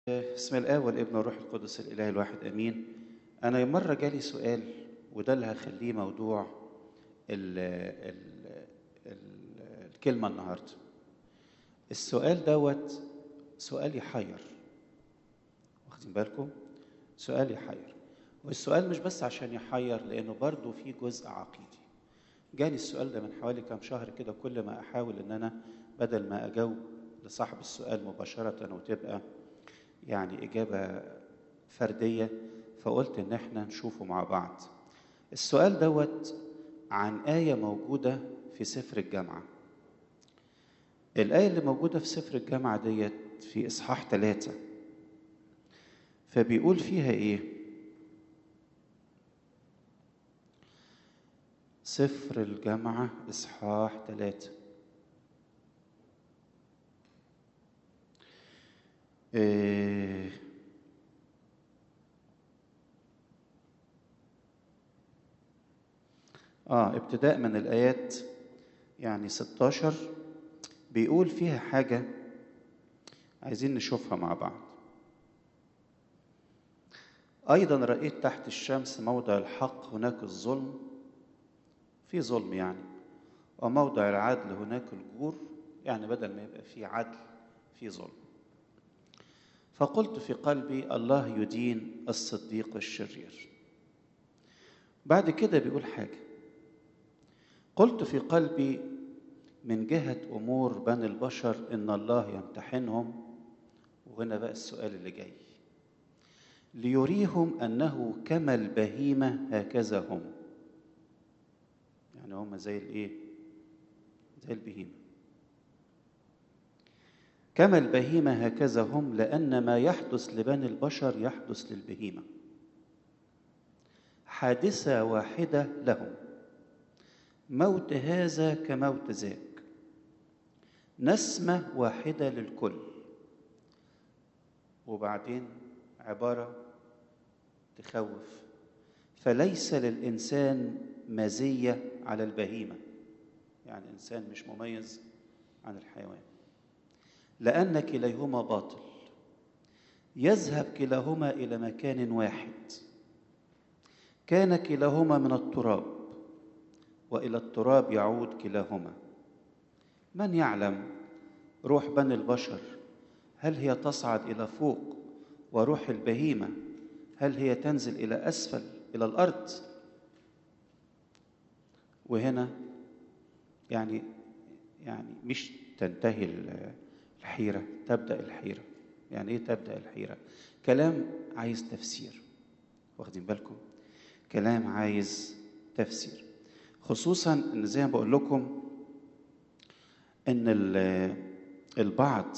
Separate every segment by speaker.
Speaker 1: بسم الآب والابن والروح القدس الإله الواحد أمين أنا مرة جالي سؤال وده اللي هخليه موضوع ال ال ال الكلمة النهاردة السؤال دوت سؤال يحير واخدين بالكم سؤال يحير والسؤال مش بس عشان يحير لأنه برضه في جزء عقيدي جاني السؤال ده من حوالي كام شهر كده كل ما أحاول إن أنا بدل ما أجاوب لصاحب السؤال مباشرة وتبقى يعني إجابة فردية فقلت إن إحنا نشوفه مع بعض. السؤال دوت عن آية موجودة في سفر الجامعة. الآية اللي موجودة في سفر الجامعة ديت في إصحاح ثلاثة. فبيقول فيها إيه؟ سفر الجامعة إصحاح ثلاثة. إيه آه ابتداء من الآيات يعني 16 بيقول فيها حاجة عايزين نشوفها مع بعض أيضا رأيت تحت الشمس موضع الحق هناك الظلم في ظلم يعني وموضع العدل هناك الجور يعني بدل ما يبقى في عدل في ظلم فقلت في قلبي الله يدين الصديق الشرير بعد كده بيقول حاجة قلت في قلبي من جهة أمور بني البشر إن الله يمتحنهم وهنا بقى السؤال اللي جاي ليريهم أنه كما البهيمة هكذا هم يعني هم زي الإيه؟ زي البهيمة كما البهيمة هكذا هم لأن ما يحدث لبني البشر يحدث للبهيمة حادثة واحدة لهم موت هذا كموت ذاك نسمة واحدة للكل وبعدين عبارة تخوف فليس للإنسان مزية على البهيمة يعني إنسان مش مميز عن الحيوان لأن كليهما باطل يذهب كلاهما إلى مكان واحد كان كلاهما من التراب وإلى التراب يعود كلاهما من يعلم روح بني البشر هل هي تصعد إلى فوق وروح البهيمة هل هي تنزل إلى أسفل إلى الأرض وهنا يعني يعني مش تنتهي الحيرة تبدأ الحيرة يعني إيه تبدأ الحيرة كلام عايز تفسير واخدين بالكم كلام عايز تفسير خصوصا ان زي ما بقول لكم ان البعض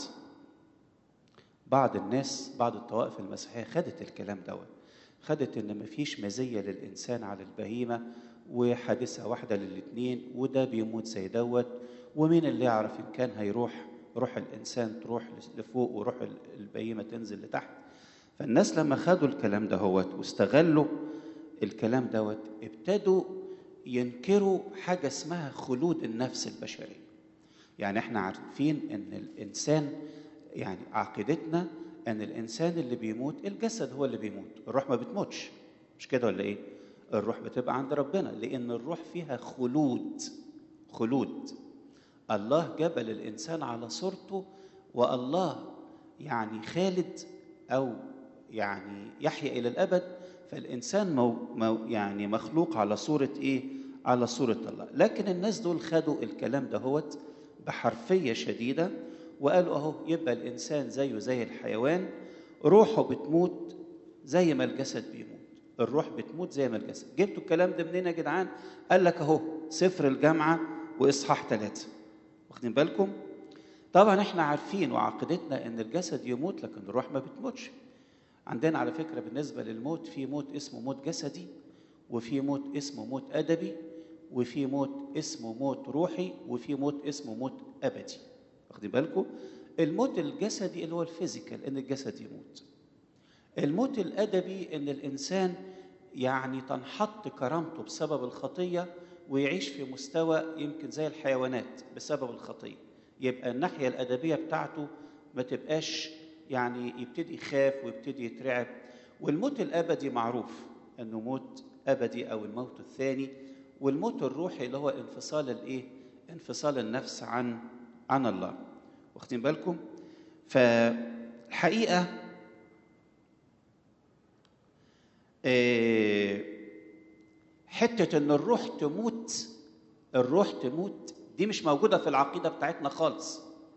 Speaker 1: بعض الناس بعض الطوائف المسيحيه خدت الكلام دوت خدت ان مفيش مزيه للانسان على البهيمه وحادثه واحده للاثنين وده بيموت زي دوت ومين اللي يعرف ان كان هيروح روح الانسان تروح لفوق وروح البهيمه تنزل لتحت فالناس لما خدوا الكلام دهوت واستغلوا الكلام دوت ابتدوا ينكروا حاجه اسمها خلود النفس البشريه يعني احنا عارفين ان الانسان يعني عقيدتنا ان الانسان اللي بيموت الجسد هو اللي بيموت الروح ما بتموتش مش كده ولا ايه الروح بتبقى عند ربنا لان الروح فيها خلود خلود الله جبل الانسان على صورته والله يعني خالد او يعني يحيا الى الابد فالانسان مو مو يعني مخلوق على صوره ايه على صوره الله لكن الناس دول خدوا الكلام دهوت بحرفيه شديده وقالوا اهو يبقى الانسان زيه زي الحيوان روحه بتموت زي ما الجسد بيموت الروح بتموت زي ما الجسد جبتوا الكلام ده منين يا جدعان قال لك اهو سفر الجامعه واصحاح ثلاثة واخدين بالكم طبعا احنا عارفين وعقيدتنا ان الجسد يموت لكن الروح ما بتموتش عندنا على فكره بالنسبه للموت في موت اسمه موت جسدي وفي موت اسمه موت ادبي وفي موت اسمه موت روحي وفي موت اسمه موت ابدي واخدين بالكم الموت الجسدي اللي هو الفيزيكال ان الجسد يموت الموت الادبي ان الانسان يعني تنحط كرامته بسبب الخطيه ويعيش في مستوى يمكن زي الحيوانات بسبب الخطيه يبقى الناحيه الادبيه بتاعته ما تبقاش يعني يبتدي يخاف ويبتدي يترعب والموت الابدي معروف انه موت ابدي او الموت الثاني والموت الروحي اللي هو انفصال الايه انفصال النفس عن عن الله واخدين بالكم فالحقيقه آه، حته ان الروح تموت الروح تموت دي مش موجوده في العقيده بتاعتنا خالص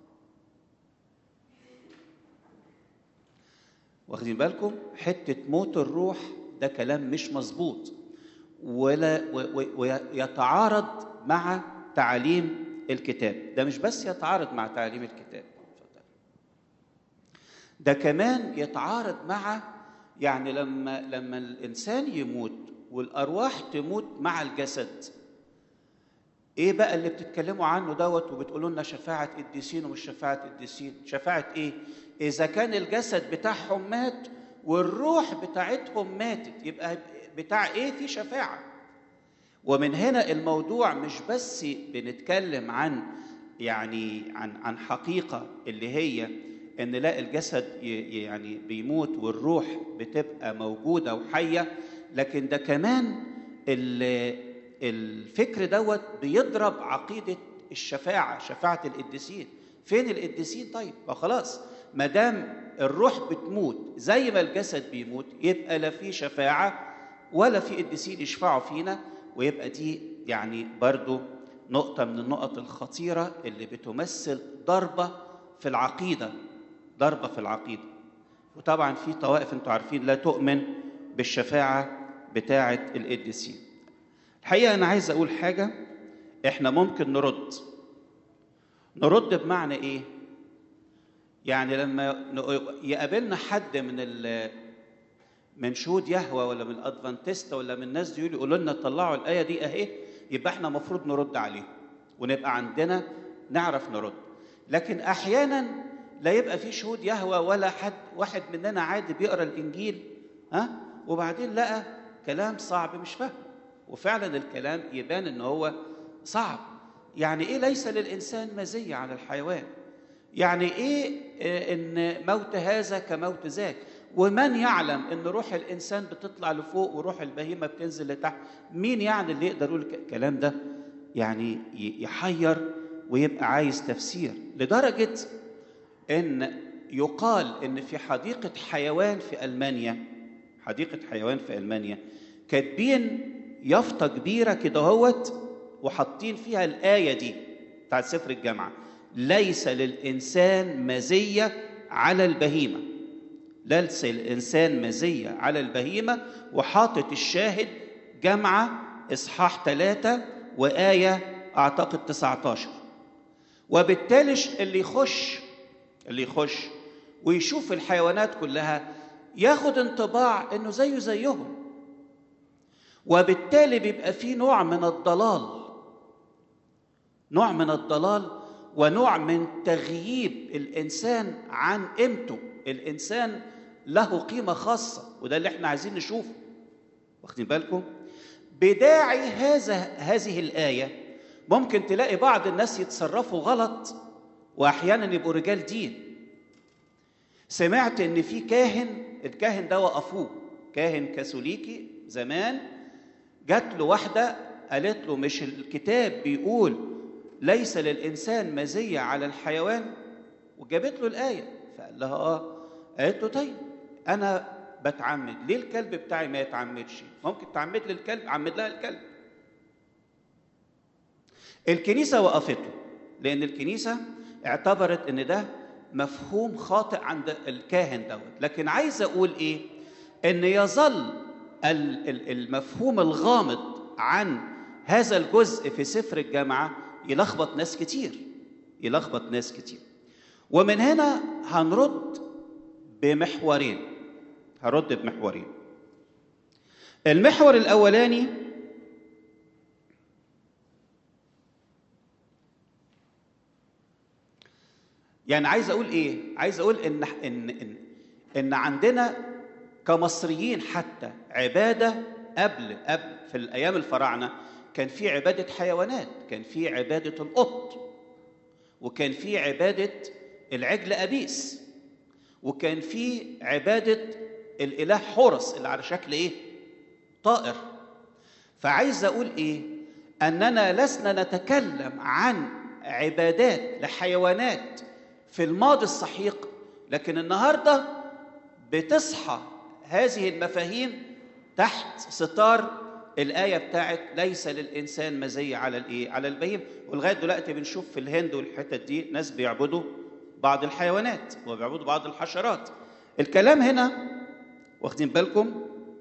Speaker 1: واخدين بالكم حته موت الروح ده كلام مش مظبوط ولا ويتعارض مع تعاليم الكتاب ده مش بس يتعارض مع تعاليم الكتاب ده كمان يتعارض مع يعني لما لما الانسان يموت والارواح تموت مع الجسد ايه بقى اللي بتتكلموا عنه دوت وبتقولوا لنا شفاعه قديسين ومش شفاعه قديسين شفاعه ايه اذا كان الجسد بتاعهم مات والروح بتاعتهم ماتت يبقى بتاع ايه في شفاعه ومن هنا الموضوع مش بس بنتكلم عن يعني عن عن حقيقه اللي هي ان لا الجسد يعني بيموت والروح بتبقى موجوده وحيه لكن ده كمان الفكر دوت بيضرب عقيده الشفاعه شفاعه القديسين فين القديسين طيب ما خلاص ما دام الروح بتموت زي ما الجسد بيموت يبقى لا في شفاعه ولا في قديسين يشفعوا فينا ويبقى دي يعني برضو نقطه من النقط الخطيره اللي بتمثل ضربه في العقيده ضربه في العقيده وطبعا في طوائف انتوا عارفين لا تؤمن بالشفاعه بتاعه القديسين الحقيقه انا عايز اقول حاجه احنا ممكن نرد نرد بمعنى ايه يعني لما يقابلنا حد من ال من شهود يهوى ولا من الادفانتست ولا من الناس دي يقولوا لنا طلعوا الايه دي اهي يبقى احنا المفروض نرد عليه ونبقى عندنا نعرف نرد لكن احيانا لا يبقى في شهود يهوى ولا حد واحد مننا عادي بيقرا الانجيل ها وبعدين لقى كلام صعب مش فاهم وفعلا الكلام يبان ان هو صعب يعني ايه ليس للانسان مزيه على الحيوان يعني ايه ان موت هذا كموت ذاك ومن يعلم ان روح الانسان بتطلع لفوق وروح البهيمه بتنزل لتحت مين يعني اللي يقدر يقول الكلام ده يعني يحير ويبقى عايز تفسير لدرجه ان يقال ان في حديقه حيوان في المانيا حديقه حيوان في المانيا كاتبين يافطه كبيره كده هوت وحاطين فيها الايه دي بتاعت سفر الجامعه ليس للانسان مزيه على البهيمه ليس الانسان مزيه على البهيمه وحاطط الشاهد جامعه اصحاح ثلاثة وايه اعتقد 19 وبالتالي اللي يخش اللي يخش ويشوف الحيوانات كلها ياخد انطباع انه زيه زيهم وبالتالي بيبقى في نوع من الضلال نوع من الضلال ونوع من تغييب الانسان عن قيمته الانسان له قيمه خاصه وده اللي احنا عايزين نشوفه واخدين بالكم بداعي هذا هذه الايه ممكن تلاقي بعض الناس يتصرفوا غلط واحيانا يبقوا رجال دين سمعت ان في كاهن الكاهن ده وقفوه كاهن كاثوليكي زمان جات له واحده قالت له مش الكتاب بيقول ليس للانسان مزيه على الحيوان وجابت له الايه فقال لها اه قالت له طيب انا بتعمد ليه الكلب بتاعي ما يتعمدش ممكن تعمد لي الكلب عمد لها الكلب الكنيسه وقفته لان الكنيسه اعتبرت ان ده مفهوم خاطئ عند الكاهن دوت لكن عايز اقول ايه ان يظل المفهوم الغامض عن هذا الجزء في سفر الجامعه يلخبط ناس كتير يلخبط ناس كتير ومن هنا هنرد بمحورين هرد بمحورين المحور الاولاني يعني عايز اقول ايه عايز اقول ان ان ان, إن عندنا كمصريين حتى عباده قبل قبل في الايام الفراعنه كان في عباده حيوانات كان في عباده القط وكان في عباده العجل ابيس وكان في عباده الاله حورس اللي على شكل ايه طائر فعايز اقول ايه اننا لسنا نتكلم عن عبادات لحيوانات في الماضي السحيق لكن النهارده بتصحى هذه المفاهيم تحت ستار الآية بتاعت ليس للإنسان مزية على الإيه؟ على البهيم ولغاية دلوقتي بنشوف في الهند والحتت دي ناس بيعبدوا بعض الحيوانات وبيعبدوا بعض الحشرات الكلام هنا واخدين بالكم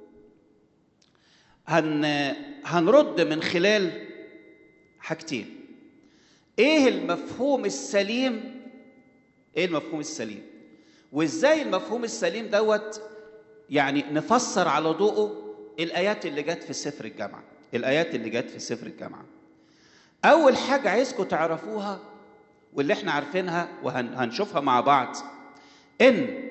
Speaker 1: هن هنرد من خلال حاجتين ايه المفهوم السليم ايه المفهوم السليم وازاي المفهوم السليم دوت يعني نفسر على ضوءه الايات اللي جت في سفر الجامعه الايات اللي جت في سفر الجامعه اول حاجه عايزكم تعرفوها واللي احنا عارفينها وهنشوفها مع بعض ان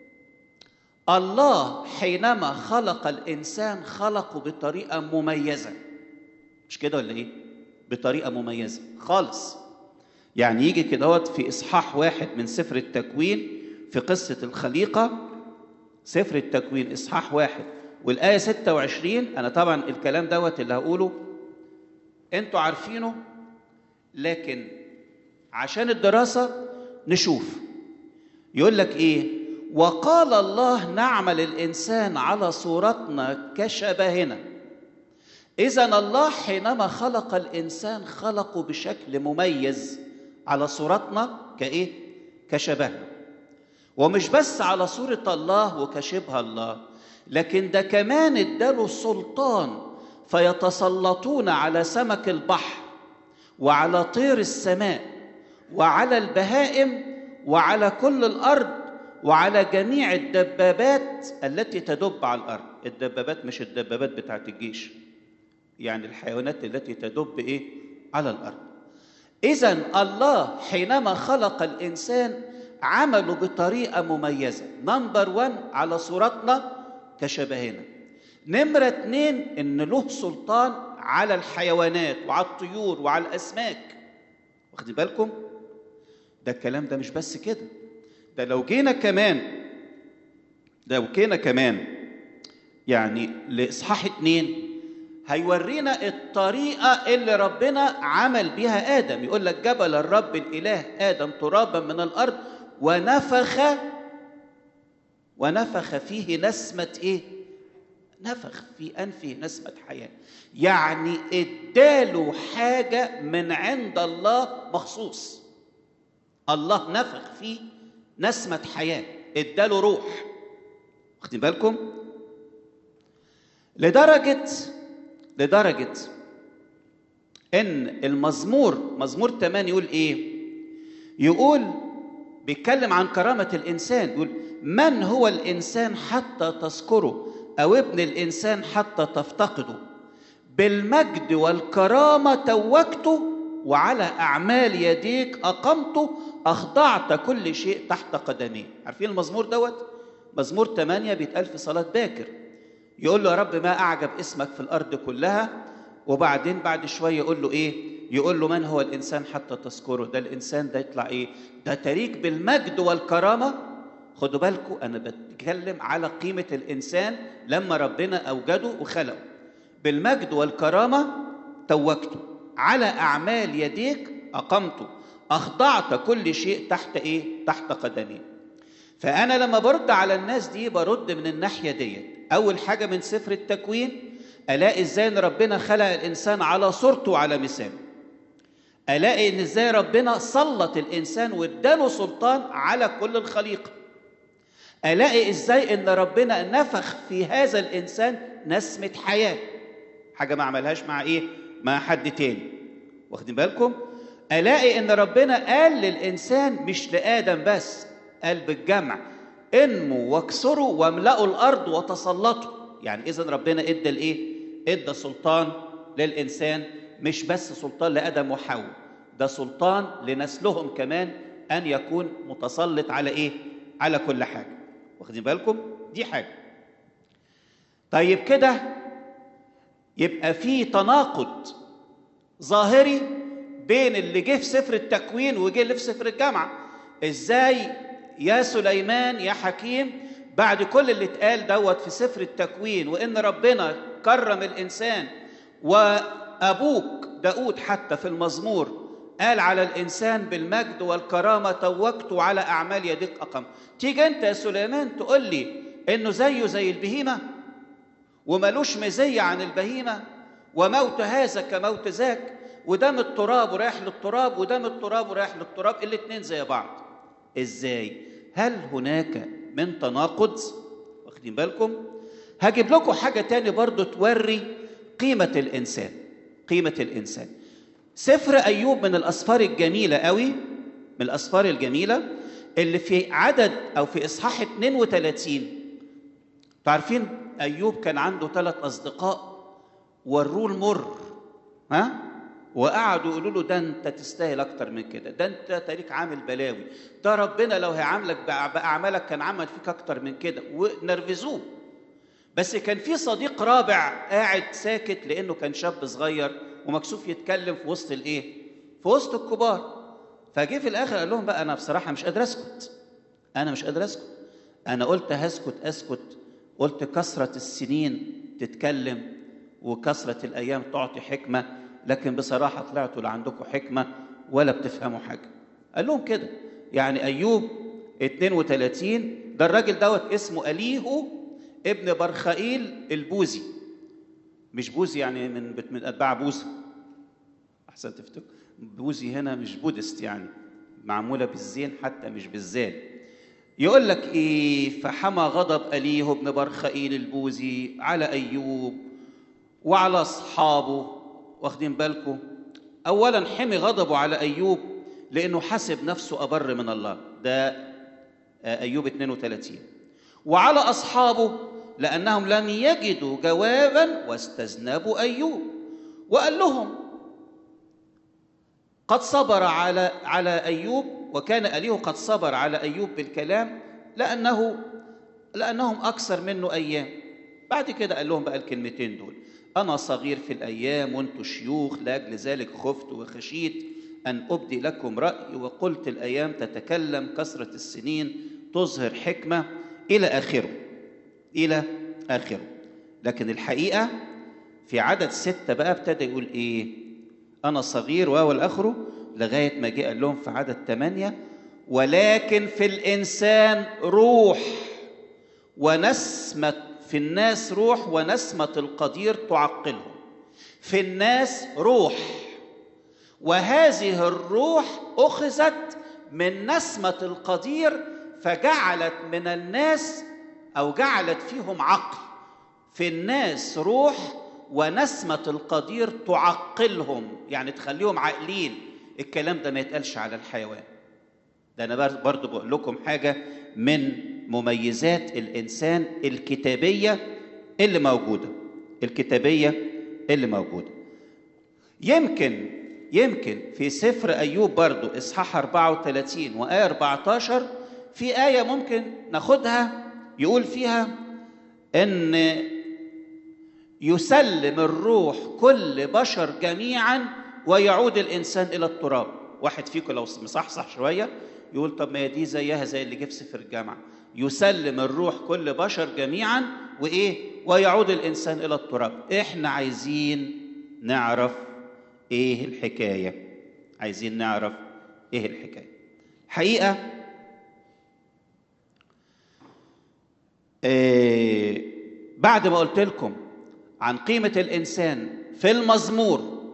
Speaker 1: الله حينما خلق الانسان خلقه بطريقه مميزه مش كده ولا ايه بطريقه مميزه خالص يعني يجي كده في اصحاح واحد من سفر التكوين في قصه الخليقه سفر التكوين اصحاح واحد والايه 26 انا طبعا الكلام دوت اللي هقوله انتوا عارفينه لكن عشان الدراسه نشوف يقول لك ايه وقال الله نعمل الانسان على صورتنا كشبهنا اذا الله حينما خلق الانسان خلقه بشكل مميز على صورتنا كايه كشبهنا ومش بس على صوره الله وكشبه الله لكن ده كمان اداله سلطان فيتسلطون على سمك البحر وعلى طير السماء وعلى البهائم وعلى كل الارض وعلى جميع الدبابات التي تدب على الارض الدبابات مش الدبابات بتاعت الجيش يعني الحيوانات التي تدب ايه على الارض اذا الله حينما خلق الانسان عمله بطريقه مميزه نمبر 1 على صورتنا كشبهنا نمرة اتنين إن له سلطان على الحيوانات وعلى الطيور وعلى الأسماك واخدين بالكم؟ ده الكلام ده مش بس كده ده لو جينا كمان لو جينا كمان يعني لإصحاح اتنين هيورينا الطريقة اللي ربنا عمل بها آدم يقول لك جبل الرب الإله آدم ترابا من الأرض ونفخ ونفخ فيه نسمة إيه؟ نفخ في أنفه نسمة حياة يعني اداله حاجة من عند الله مخصوص الله نفخ فيه نسمة حياة اداله روح واخدين بالكم لدرجة لدرجة إن المزمور مزمور 8 يقول إيه؟ يقول بيتكلم عن كرامة الإنسان يقول من هو الإنسان حتى تذكره أو ابن الإنسان حتى تفتقده بالمجد والكرامة توجته وعلى أعمال يديك أقمته أخضعت كل شيء تحت قدميه عارفين المزمور دوت مزمور 8 بيتقال في صلاة باكر يقول له يا رب ما أعجب اسمك في الأرض كلها وبعدين بعد شوية يقول له إيه يقول له من هو الإنسان حتى تذكره ده الإنسان ده يطلع إيه ده تريك بالمجد والكرامة خدوا بالكم أنا بتكلم على قيمة الإنسان لما ربنا أوجده وخلقه بالمجد والكرامة توجته على أعمال يديك أقمته أخضعت كل شيء تحت إيه تحت قدمي فأنا لما برد على الناس دي برد من الناحية ديت أول حاجة من سفر التكوين ألاقي إزاي إن ربنا خلق الإنسان على صورته وعلى مثاله الاقي ان ازاي ربنا سلط الانسان واداله سلطان على كل الخليقه الاقي ازاي ان ربنا نفخ في هذا الانسان نسمه حياه حاجه ما عملهاش مع ايه مع حد تاني واخدين بالكم الاقي ان ربنا قال للانسان مش لادم بس قال بالجمع انموا واكسروا واملأوا الارض وتسلطوا يعني اذا ربنا ادى الايه ادى سلطان للانسان مش بس سلطان لادم وحواء ده سلطان لنسلهم كمان ان يكون متسلط على ايه على كل حاجه واخدين بالكم دي حاجه طيب كده يبقى في تناقض ظاهري بين اللي جه في سفر التكوين وجه اللي في سفر الجامعه ازاي يا سليمان يا حكيم بعد كل اللي اتقال دوت في سفر التكوين وان ربنا كرم الانسان وابوك داود حتى في المزمور قال على الانسان بالمجد والكرامه توجت على اعمال يديك اقم تيجي انت يا سليمان تقول لي انه زيه زي البهيمه وملوش مزيه عن البهيمه وموت هذا كموت ذاك وده من التراب ورايح للتراب وده من التراب ورايح للتراب الاتنين زي بعض ازاي هل هناك من تناقض واخدين بالكم هجيب لكم حاجه تاني برضو توري قيمه الانسان قيمه الانسان سفر ايوب من الاسفار الجميله قوي من الاسفار الجميله اللي في عدد او في اصحاح 32 تعرفين ايوب كان عنده ثلاث اصدقاء وروه المر ها وقعدوا يقولوا له ده انت تستاهل اكتر من كده ده انت تاريك عامل بلاوي ده ربنا لو هيعاملك باعمالك كان عمل فيك اكتر من كده ونرفزوه بس كان في صديق رابع قاعد ساكت لانه كان شاب صغير ومكسوف يتكلم في وسط الايه في وسط الكبار فجه في الاخر قال لهم بقى انا بصراحه مش قادر اسكت انا مش قادر اسكت انا قلت هسكت اسكت قلت كثره السنين تتكلم وكثره الايام تعطي حكمه لكن بصراحه طلعتوا لا عندكم حكمه ولا بتفهموا حاجه قال لهم كده يعني ايوب 32 ده الراجل دوت اسمه اليهو ابن برخائيل البوزي مش بوزي يعني من من اتباع بوذا احسن تفتكر بوزي هنا مش بودست يعني معموله بالزين حتى مش بالزال يقول لك ايه فحمى غضب اليه ابن برخائيل البوزي على ايوب وعلى اصحابه واخدين بالكم اولا حمي غضبه على ايوب لانه حسب نفسه ابر من الله ده ايوب 32 وعلى اصحابه لانهم لم يجدوا جوابا واستذنبوا ايوب وقال لهم قد صبر على على ايوب وكان اليه قد صبر على ايوب بالكلام لانه لانهم اكثر منه ايام بعد كده قال لهم بقى الكلمتين دول انا صغير في الايام وانتم شيوخ لاجل ذلك خفت وخشيت ان ابدي لكم راي وقلت الايام تتكلم كثره السنين تظهر حكمه الى اخره الى اخره لكن الحقيقه في عدد ستة بقى ابتدى يقول ايه انا صغير واول اخره لغايه ما جه قال لهم في عدد ثمانية ولكن في الانسان روح ونسمه في الناس روح ونسمه القدير تعقلهم في الناس روح وهذه الروح اخذت من نسمه القدير فجعلت من الناس او جعلت فيهم عقل في الناس روح ونسمه القدير تعقلهم يعني تخليهم عاقلين الكلام ده ما يتقالش على الحيوان ده انا برضو بقول لكم حاجه من مميزات الانسان الكتابيه اللي موجوده الكتابيه اللي موجوده يمكن يمكن في سفر ايوب برضو اصحاح 34 وايه 14 في ايه ممكن ناخدها يقول فيها ان يسلم الروح كل بشر جميعا ويعود الانسان الى التراب واحد فيكم لو مصحصح شويه يقول طب ما هي دي زيها زي اللي جه في سفر الجامعه يسلم الروح كل بشر جميعا وايه ويعود الانسان الى التراب احنا عايزين نعرف ايه الحكايه عايزين نعرف ايه الحكايه حقيقه إيه بعد ما قلت لكم عن قيمة الإنسان في المزمور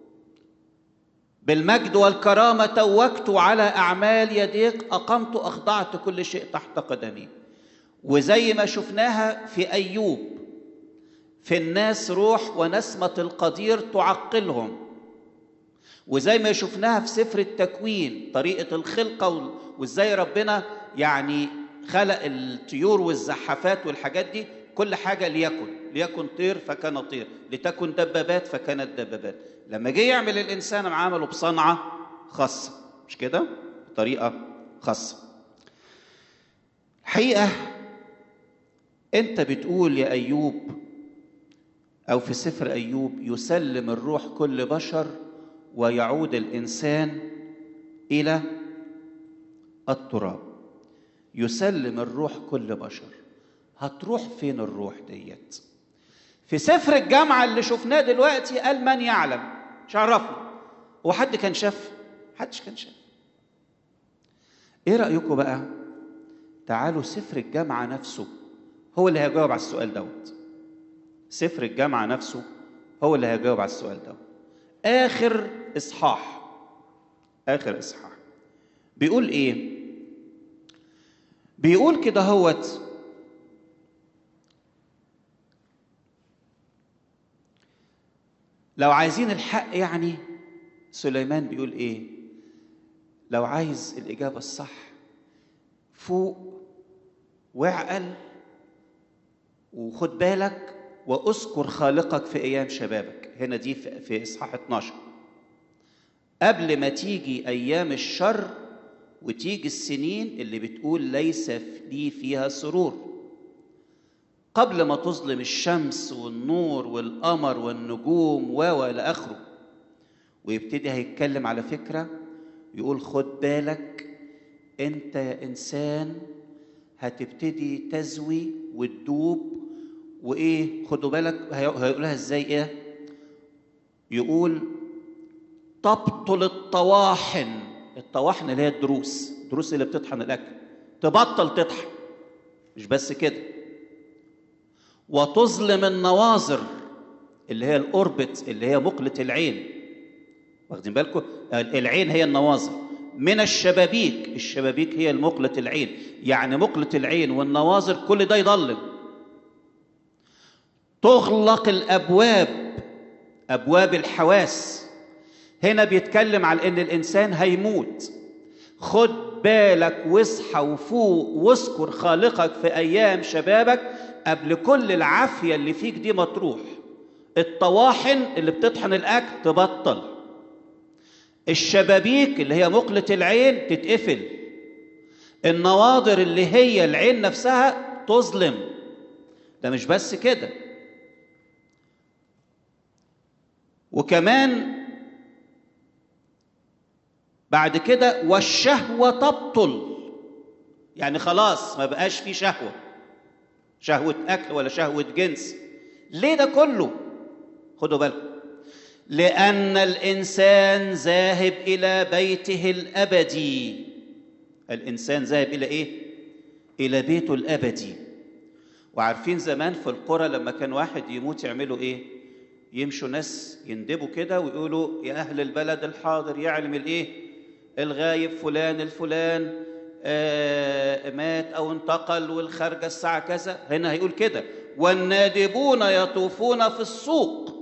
Speaker 1: بالمجد والكرامة توكت على أعمال يديك أقمت أخضعت كل شيء تحت قدمي وزي ما شفناها في أيوب في الناس روح ونسمة القدير تعقلهم وزي ما شفناها في سفر التكوين طريقة الخلقة وازاي ربنا يعني خلق الطيور والزحافات والحاجات دي كل حاجة ليكن ليكن طير فكان طير لتكن دبابات فكانت دبابات لما جه يعمل الإنسان عمله بصنعة خاصة مش كده بطريقة خاصة الحقيقة أنت بتقول يا أيوب أو في سفر أيوب يسلم الروح كل بشر ويعود الإنسان إلى التراب يسلم الروح كل بشر هتروح فين الروح ديت في سفر الجامعة اللي شفناه دلوقتي قال من يعلم مش عرفنا هو حد كان شاف حدش كان شاف ايه رأيكم بقى تعالوا سفر الجامعة نفسه هو اللي هيجاوب على السؤال دوت سفر الجامعة نفسه هو اللي هيجاوب على السؤال دوت آخر إصحاح آخر إصحاح بيقول إيه بيقول كده هوت لو عايزين الحق يعني سليمان بيقول ايه لو عايز الاجابه الصح فوق واعقل وخد بالك واذكر خالقك في ايام شبابك هنا دي في في اصحاح 12 قبل ما تيجي ايام الشر وتيجي السنين اللي بتقول ليس لي فيها سرور قبل ما تظلم الشمس والنور والقمر والنجوم و الى اخره ويبتدي هيتكلم على فكره يقول خد بالك انت يا انسان هتبتدي تزوي وتدوب وايه خدوا بالك هيقولها ازاي ايه يقول تبطل الطواحن الطواحن اللي هي الدروس الدروس اللي بتطحن الاكل تبطل تطحن مش بس كده وتظلم النواظر اللي هي الاوربت اللي هي مقلة العين واخدين بالكم العين هي النواظر من الشبابيك الشبابيك هي مقلة العين يعني مقلة العين والنواظر كل ده يضلم تغلق الابواب ابواب الحواس هنا بيتكلم على ان الانسان هيموت خد بالك واصحى وفوق واذكر خالقك في ايام شبابك قبل كل العافيه اللي فيك دي ما تروح الطواحن اللي بتطحن الاكل تبطل الشبابيك اللي هي مقلة العين تتقفل النواظر اللي هي العين نفسها تظلم ده مش بس كده وكمان بعد كده والشهوة تبطل يعني خلاص ما بقاش في شهوة شهوة أكل ولا شهوة جنس ليه ده كله خدوا بالكم لأن الإنسان ذاهب إلى بيته الأبدي الإنسان ذاهب إلى إيه؟ إلى بيته الأبدي وعارفين زمان في القرى لما كان واحد يموت يعملوا إيه؟ يمشوا ناس يندبوا كده ويقولوا يا أهل البلد الحاضر يعلم الإيه؟ الغايب فلان الفلان آه مات أو انتقل والخارجة الساعة كذا هنا هيقول كده والنادبون يطوفون في السوق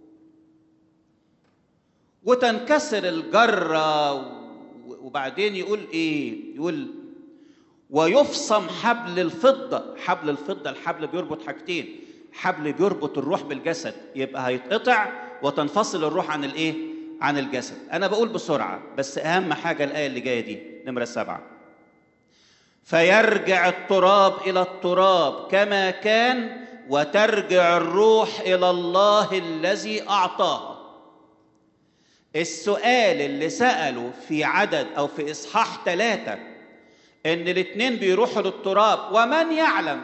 Speaker 1: وتنكسر الجرة وبعدين يقول ايه يقول ويفصم حبل الفضة حبل الفضة الحبل بيربط حاجتين حبل بيربط الروح بالجسد يبقى هيتقطع وتنفصل الروح عن الايه عن الجسد انا بقول بسرعة بس اهم حاجة الآية اللي جاية دي نمرة سبعة فيرجع التراب إلى التراب كما كان وترجع الروح إلى الله الذي أعطاها السؤال اللي سأله في عدد أو في إصحاح ثلاثة إن الاتنين بيروحوا للتراب ومن يعلم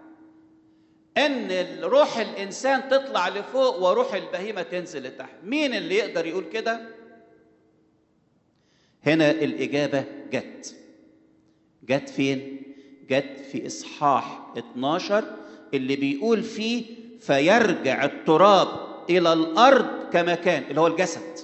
Speaker 1: إن روح الإنسان تطلع لفوق وروح البهيمة تنزل لتحت مين اللي يقدر يقول كده؟ هنا الإجابة جت جت فين؟ جت في إصحاح 12 اللي بيقول فيه فيرجع التراب إلى الأرض كما كان اللي هو الجسد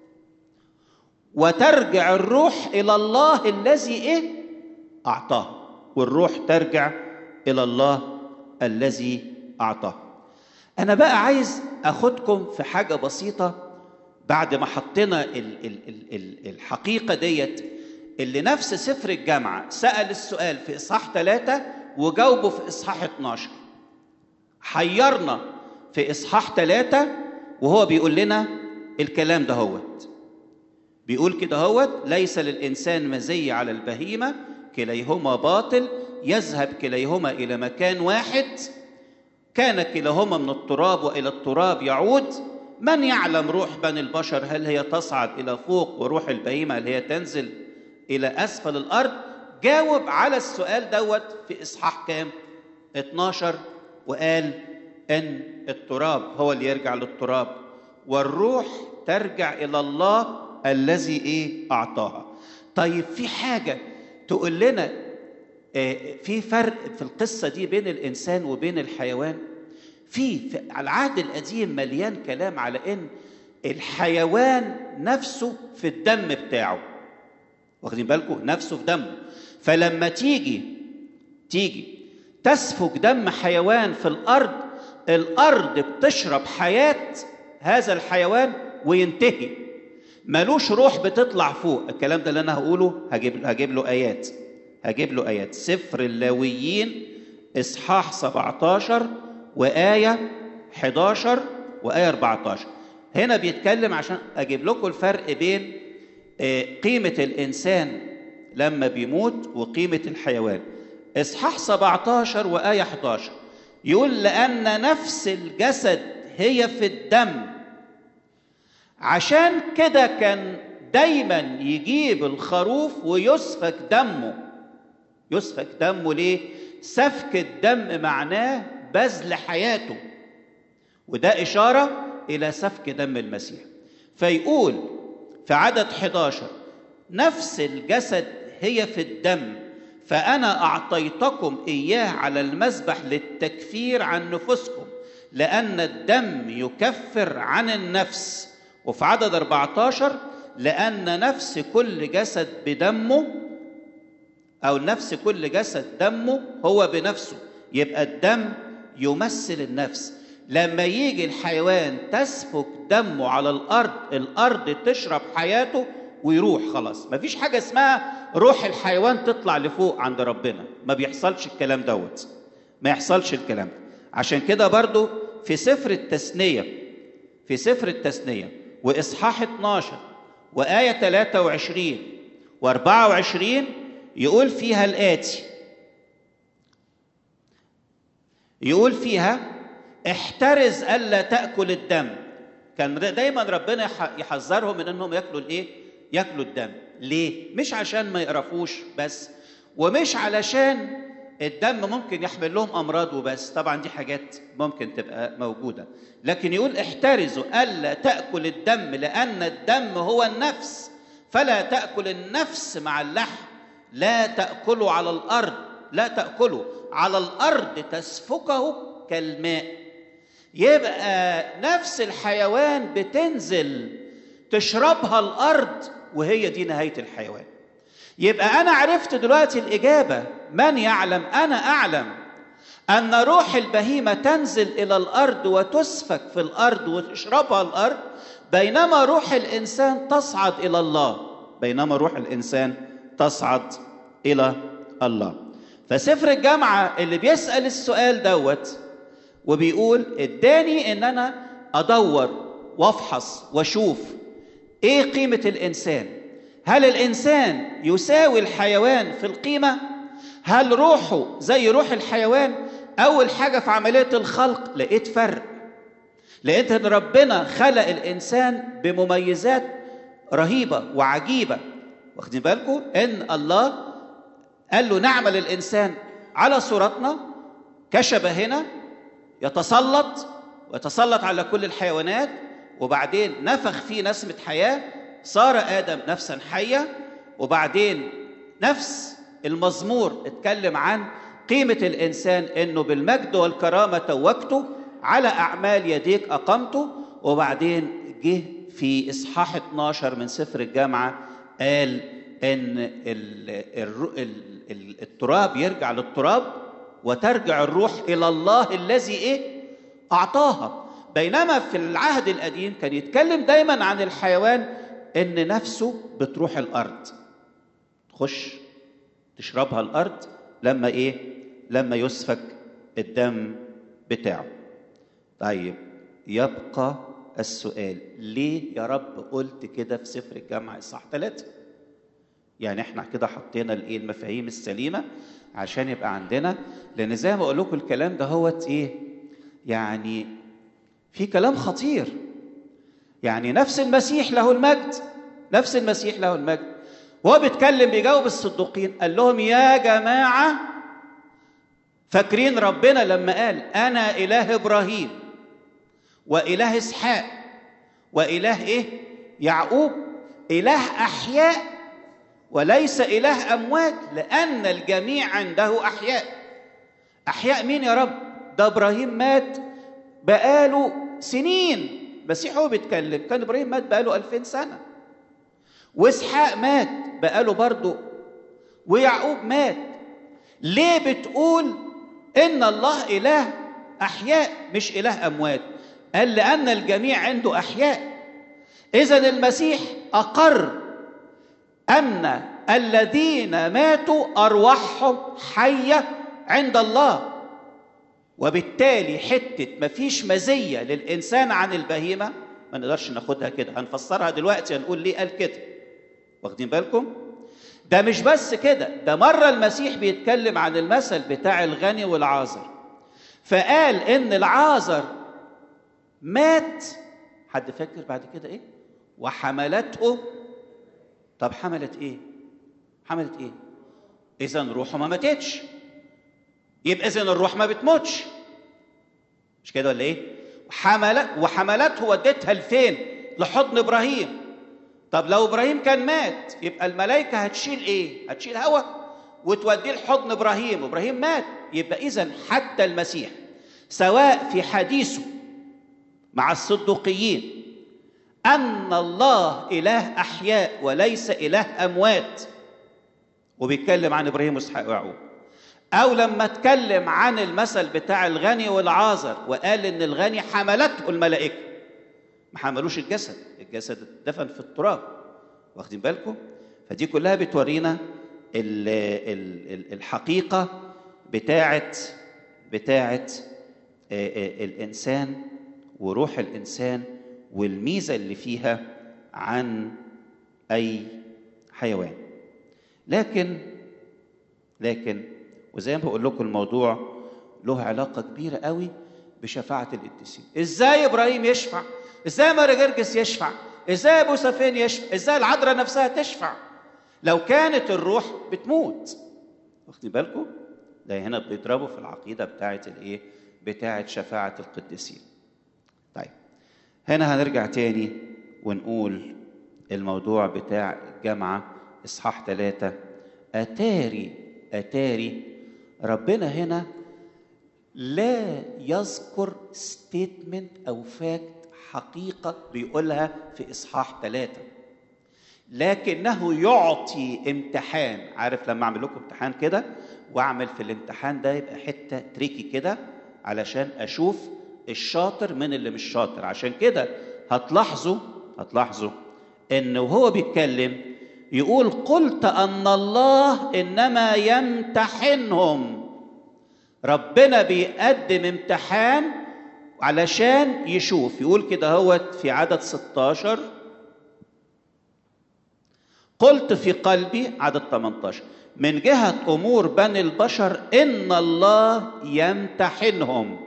Speaker 1: وترجع الروح الى الله الذي ايه اعطاه والروح ترجع الى الله الذي اعطاه انا بقى عايز اخدكم في حاجه بسيطه بعد ما حطينا ال ال ال ال الحقيقه ديت اللي نفس سفر الجامعه سال السؤال في اصحاح ثلاثة وجاوبه في اصحاح 12 حيرنا في اصحاح ثلاثة وهو بيقول لنا الكلام ده هوت بيقول كده هوت ليس للإنسان مزية على البهيمة كليهما باطل يذهب كليهما إلى مكان واحد كان كلاهما من التراب وإلى التراب يعود من يعلم روح بني البشر هل هي تصعد إلى فوق وروح البهيمة هل هي تنزل إلى أسفل الأرض جاوب على السؤال دوت في اصحاح كام 12 وقال ان التراب هو اللي يرجع للتراب والروح ترجع الى الله الذي ايه اعطاها طيب في حاجه تقول لنا آه، في فرق في القصه دي بين الانسان وبين الحيوان في في العهد القديم مليان كلام على ان الحيوان نفسه في الدم بتاعه واخدين بالكم نفسه في دمه فلما تيجي تيجي تسفك دم حيوان في الارض الارض بتشرب حياه هذا الحيوان وينتهي ملوش روح بتطلع فوق الكلام ده اللي انا هقوله هجيب هجيب له ايات هجيب له ايات سفر اللاويين اصحاح 17 وايه 11 وايه 14 هنا بيتكلم عشان اجيب لكم الفرق بين آه، قيمه الانسان لما بيموت وقيمه الحيوان اصحاح 17 وايه 11 يقول لان نفس الجسد هي في الدم عشان كده كان دايما يجيب الخروف ويسفك دمه يسفك دمه ليه سفك الدم معناه بذل حياته وده اشاره الى سفك دم المسيح فيقول في عدد 11 نفس الجسد هي في الدم فانا اعطيتكم اياه على المذبح للتكفير عن نفوسكم لان الدم يكفر عن النفس وفي عدد 14 لان نفس كل جسد بدمه او نفس كل جسد دمه هو بنفسه يبقى الدم يمثل النفس لما يجي الحيوان تسفك دمه على الارض الارض تشرب حياته ويروح خلاص مفيش حاجه اسمها روح الحيوان تطلع لفوق عند ربنا ما بيحصلش الكلام دوت ما يحصلش الكلام ده عشان كده برضو في سفر التثنيه في سفر التثنيه واصحاح 12 وايه 23 و24 يقول فيها الاتي يقول فيها احترز الا تاكل الدم كان دايما ربنا يحذرهم من انهم ياكلوا الايه ياكلوا الدم ليه مش عشان ما يقرفوش بس ومش علشان الدم ممكن يحمل لهم امراض وبس طبعا دي حاجات ممكن تبقى موجوده لكن يقول احترزوا الا تاكل الدم لان الدم هو النفس فلا تاكل النفس مع اللحم لا تاكلوا على الارض لا تاكلوا على الارض تسفكه كالماء يبقى نفس الحيوان بتنزل تشربها الارض وهي دي نهايه الحيوان يبقى انا عرفت دلوقتي الاجابه من يعلم انا اعلم ان روح البهيمه تنزل الى الارض وتسفك في الارض وتشربها الارض بينما روح الانسان تصعد الى الله بينما روح الانسان تصعد الى الله فسفر الجامعه اللي بيسال السؤال دوت وبيقول اداني ان انا ادور وافحص واشوف ايه قيمه الانسان هل الانسان يساوي الحيوان في القيمه هل روحه زي روح الحيوان اول حاجه في عمليه الخلق لقيت فرق لقيت ان ربنا خلق الانسان بمميزات رهيبه وعجيبه واخدين بالكم ان الله قال له نعمل الانسان على صورتنا كشبهنا يتسلط ويتسلط على كل الحيوانات وبعدين نفخ فيه نسمة حياة صار آدم نفسا حية وبعدين نفس المزمور اتكلم عن قيمة الإنسان إنه بالمجد والكرامة توجته على أعمال يديك أقمته وبعدين جه في إصحاح 12 من سفر الجامعة قال إن ال ال ال التراب يرجع للتراب وترجع الروح إلى الله الذي إيه أعطاها بينما في العهد القديم كان يتكلم دايما عن الحيوان ان نفسه بتروح الارض تخش تشربها الارض لما ايه لما يسفك الدم بتاعه طيب يبقى السؤال ليه يا رب قلت كده في سفر الجامعة الصح ثلاثة يعني احنا كده حطينا الايه المفاهيم السليمة عشان يبقى عندنا لان زي ما اقول لكم الكلام ده هوت ايه يعني في كلام خطير يعني نفس المسيح له المجد نفس المسيح له المجد هو بيتكلم بيجاوب الصدوقين قال لهم يا جماعة فاكرين ربنا لما قال أنا إله إبراهيم وإله إسحاق وإله إيه؟ يعقوب إله أحياء وليس إله أموات لأن الجميع عنده أحياء أحياء مين يا رب؟ ده إبراهيم مات بقاله سنين مسيح هو بيتكلم كان إبراهيم مات بقاله ألفين سنة وإسحاق مات بقاله برضه ويعقوب مات ليه بتقول إن الله إله أحياء مش إله أموات قال لأن الجميع عنده أحياء إذا المسيح أقر أن الذين ماتوا أرواحهم حية عند الله وبالتالي حتة مفيش مزية للإنسان عن البهيمة ما نقدرش ناخدها كده هنفسرها دلوقتي هنقول ليه قال كده واخدين بالكم ده مش بس كده ده مرة المسيح بيتكلم عن المثل بتاع الغني والعازر فقال إن العازر مات حد فاكر بعد كده إيه وحملته طب حملت إيه حملت إيه إذا روحه ما ماتتش يبقى إذا الروح ما بتموتش مش كده ولا إيه حملت وحملته ودتها لفين لحضن إبراهيم طب لو ابراهيم كان مات يبقى الملائكه هتشيل ايه هتشيل هوا وتوديه لحضن ابراهيم ابراهيم مات يبقى اذا حتى المسيح سواء في حديثه مع الصدوقيين ان الله اله احياء وليس اله اموات وبيتكلم عن ابراهيم واسحاق ويعقوب او لما اتكلم عن المثل بتاع الغني والعازر وقال ان الغني حملته الملائكه ما حملوش الجسد الجسد اتدفن في التراب واخدين بالكم فدي كلها بتورينا الحقيقة بتاعة بتاعة الإنسان وروح الإنسان والميزة اللي فيها عن أي حيوان لكن لكن وزي ما بقول لكم الموضوع له علاقة كبيرة قوي بشفاعة القديسين ازاي ابراهيم يشفع ازاي ماري جرجس يشفع ازاي ابو سفين يشفع ازاي العذراء نفسها تشفع لو كانت الروح بتموت واخدين بالكم ده هنا بيضربوا في العقيده بتاعه الايه بتاعه شفاعه القديسين طيب هنا هنرجع تاني ونقول الموضوع بتاع الجامعه اصحاح ثلاثة اتاري اتاري ربنا هنا لا يذكر ستيتمنت او فاكت حقيقه بيقولها في اصحاح ثلاثه لكنه يعطي امتحان عارف لما اعمل لكم امتحان كده واعمل في الامتحان ده يبقى حته تريكي كده علشان اشوف الشاطر من اللي مش شاطر عشان كده هتلاحظوا هتلاحظوا ان وهو بيتكلم يقول قلت ان الله انما يمتحنهم ربنا بيقدم امتحان علشان يشوف يقول كده هوت في عدد 16 قلت في قلبي عدد 18 من جهة أمور بني البشر إن الله يمتحنهم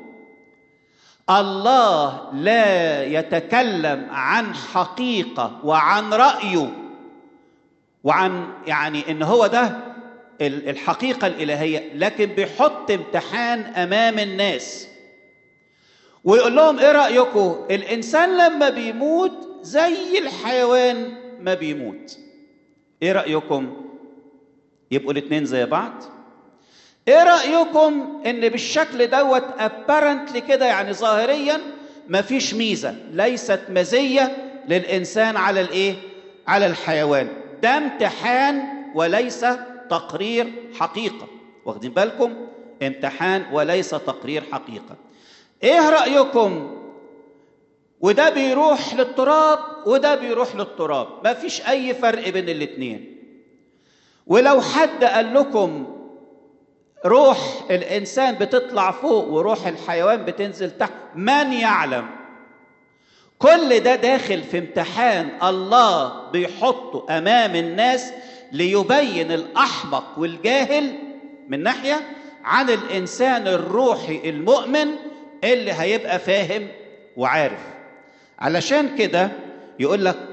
Speaker 1: الله لا يتكلم عن حقيقة وعن رأيه وعن يعني إن هو ده الحقيقة الإلهية لكن بيحط امتحان أمام الناس ويقول لهم إيه رأيكم الإنسان لما بيموت زي الحيوان ما بيموت إيه رأيكم يبقوا الاتنين زي بعض إيه رأيكم إن بالشكل دوت apparently كده يعني ظاهريا مفيش ميزة ليست مزية للإنسان على الإيه على الحيوان ده امتحان وليس تقرير حقيقه واخدين بالكم امتحان وليس تقرير حقيقه ايه رايكم وده بيروح للتراب وده بيروح للتراب ما فيش اي فرق بين الاثنين ولو حد قال لكم روح الانسان بتطلع فوق وروح الحيوان بتنزل تحت من يعلم كل ده داخل في امتحان الله بيحطه امام الناس ليبين الاحمق والجاهل من ناحيه عن الانسان الروحي المؤمن اللي هيبقى فاهم وعارف علشان كده يقول لك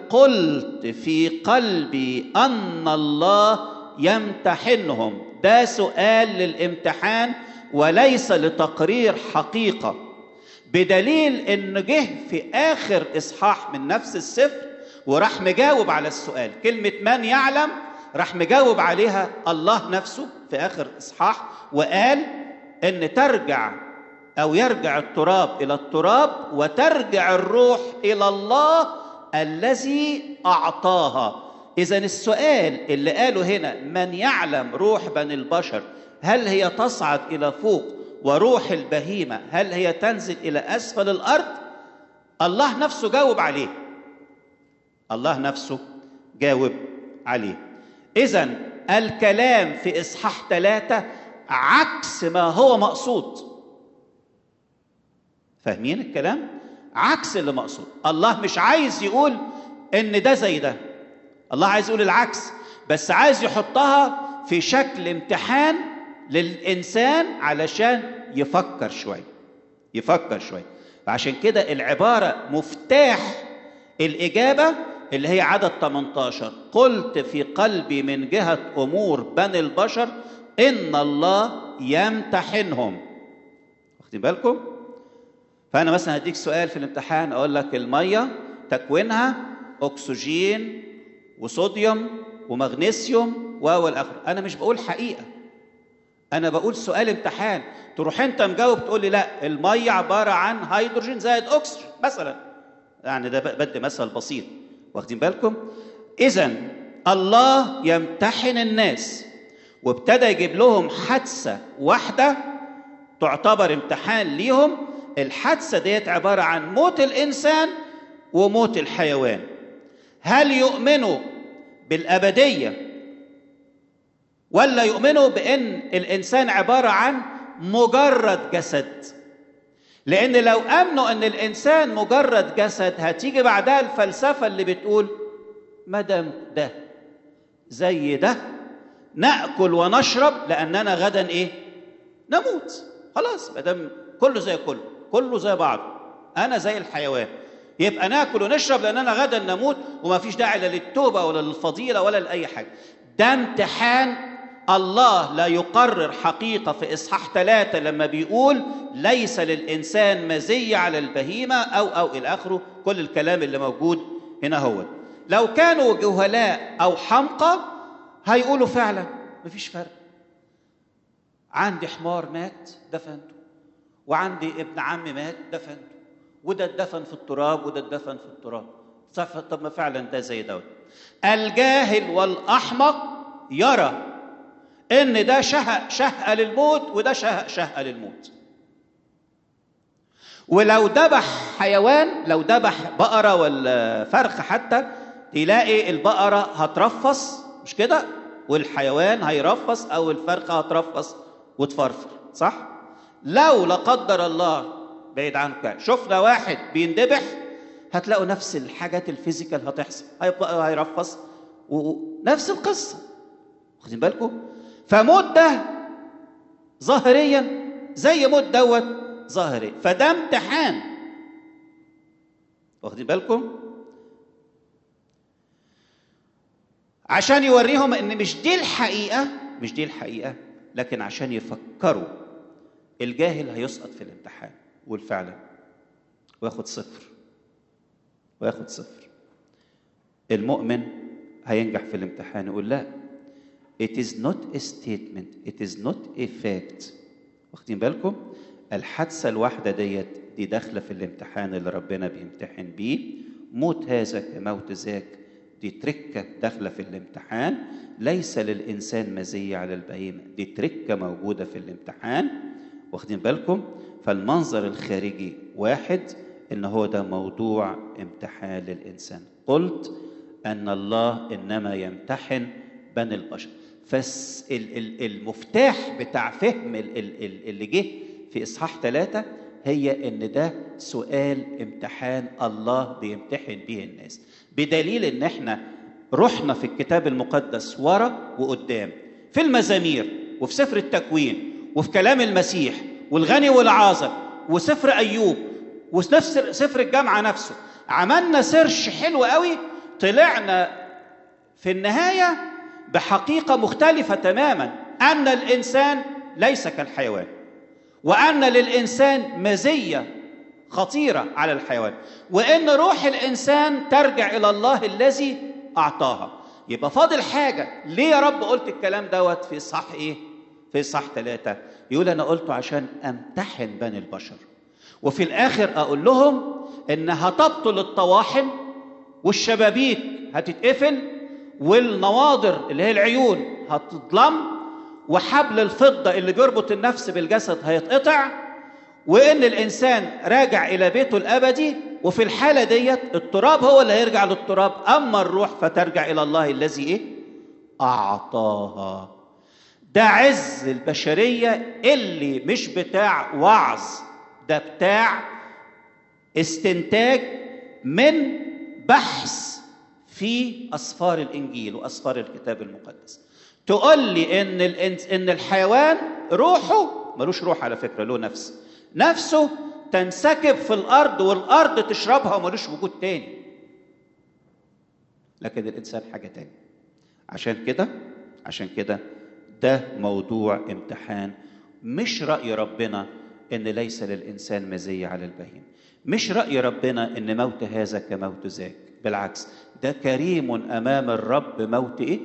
Speaker 1: قلت في قلبي ان الله يمتحنهم ده سؤال للامتحان وليس لتقرير حقيقه بدليل ان جه في اخر اصحاح من نفس السفر وراح مجاوب على السؤال كلمه من يعلم راح مجاوب عليها الله نفسه في اخر اصحاح وقال ان ترجع او يرجع التراب الى التراب وترجع الروح الى الله الذي اعطاها اذا السؤال اللي قاله هنا من يعلم روح بني البشر هل هي تصعد الى فوق وروح البهيمه هل هي تنزل الى اسفل الارض الله نفسه جاوب عليه الله نفسه جاوب عليه اذا الكلام في اصحاح ثلاثه عكس ما هو مقصود فاهمين الكلام عكس اللي مقصود الله مش عايز يقول ان ده زي ده الله عايز يقول العكس بس عايز يحطها في شكل امتحان للانسان علشان يفكر شويه يفكر شويه فعشان كده العباره مفتاح الاجابه اللي هي عدد 18 قلت في قلبي من جهه امور بني البشر ان الله يمتحنهم واخدين بالكم فانا مثلا هديك سؤال في الامتحان اقول لك الميه تكوينها اكسجين وصوديوم ومغنيسيوم و الاخر انا مش بقول حقيقه انا بقول سؤال امتحان تروح انت مجاوب تقول لي لا الميه عباره عن هيدروجين زائد اكسجين مثلا يعني ده بدي مثل بسيط واخدين بالكم اذا الله يمتحن الناس وابتدى يجيب لهم حادثه واحده تعتبر امتحان ليهم الحادثه ديت عباره عن موت الانسان وموت الحيوان هل يؤمنوا بالابديه ولا يؤمنوا بان الانسان عباره عن مجرد جسد لان لو امنوا ان الانسان مجرد جسد هتيجي بعدها الفلسفه اللي بتقول ما دام ده زي ده ناكل ونشرب لاننا غدا ايه نموت خلاص ما دام كله زي كله كله زي بعض انا زي الحيوان يبقى ناكل ونشرب لاننا غدا نموت وما فيش داعي لا للتوبه ولا للفضيله ولا لاي حاجه ده امتحان الله لا يقرر حقيقه في اصحاح ثلاثه لما بيقول ليس للانسان مزيه على البهيمه او او الى اخره كل الكلام اللي موجود هنا هو لو كانوا جهلاء او حمقى هيقولوا فعلا مفيش فرق عندي حمار مات دفنته وعندي ابن عمي مات دفنته وده اتدفن في التراب وده اتدفن في التراب صح طب ما فعلا ده زي دوت الجاهل والاحمق يرى ان ده شهق شهقه للموت وده شهق شهقه للموت ولو ذبح حيوان لو ذبح بقره ولا فرخ حتى تلاقي البقره هترفص مش كده والحيوان هيرفص او الفرخه هترفص وتفرفر صح لو لا قدر الله بعيد عنك شفنا واحد بيندبح هتلاقوا نفس الحاجات الفيزيكال هتحصل هيبقى هيرفص ونفس القصه واخدين بالكم فموت ده ظاهريا زي موت دوت ظاهري فده امتحان واخدين بالكم عشان يوريهم ان مش دي الحقيقه مش دي الحقيقه لكن عشان يفكروا الجاهل هيسقط في الامتحان قول فعلا وياخد صفر وياخد صفر المؤمن هينجح في الامتحان يقول لا it is not a statement it is not a fact واخدين بالكم الحادثة الواحدة ديت دي داخلة في الامتحان اللي ربنا بيمتحن بيه موت هذا كموت ذاك دي تركة داخلة في الامتحان ليس للإنسان مزية على البهيمة دي تركة موجودة في الامتحان واخدين بالكم فالمنظر الخارجي واحد ان هو ده موضوع امتحان للانسان قلت ان الله انما يمتحن بني البشر فالمفتاح بتاع فهم اللي جه في اصحاح ثلاثة هي ان ده سؤال امتحان الله بيمتحن به الناس بدليل ان احنا رحنا في الكتاب المقدس ورا وقدام في المزامير وفي سفر التكوين وفي كلام المسيح والغني والعازر وسفر ايوب ونفس سفر الجامعه نفسه عملنا سيرش حلو قوي طلعنا في النهايه بحقيقه مختلفه تماما ان الانسان ليس كالحيوان وان للانسان مزيه خطيره على الحيوان وان روح الانسان ترجع الى الله الذي اعطاها يبقى فاضل حاجه ليه يا رب قلت الكلام دوت في صح ايه في صح ثلاثة يقول انا قلته عشان امتحن بني البشر وفي الاخر اقول لهم ان هتبطل الطواحن والشبابيك هتتقفل والنواضر اللي هي العيون هتضلم وحبل الفضه اللي بيربط النفس بالجسد هيتقطع وان الانسان راجع الى بيته الابدي وفي الحاله ديت التراب هو اللي هيرجع للتراب اما الروح فترجع الى الله الذي ايه اعطاها ده عز البشريه اللي مش بتاع وعظ ده بتاع استنتاج من بحث في اسفار الانجيل واسفار الكتاب المقدس تقول لي ان الإنس ان الحيوان روحه ملوش روح على فكره له نفس نفسه تنسكب في الارض والارض تشربها وملوش وجود تاني لكن الانسان حاجه تاني عشان كده عشان كده ده موضوع امتحان مش راي ربنا ان ليس للانسان مزيه على البهيم مش راي ربنا ان موت هذا كموت ذاك بالعكس ده كريم امام الرب موت ايه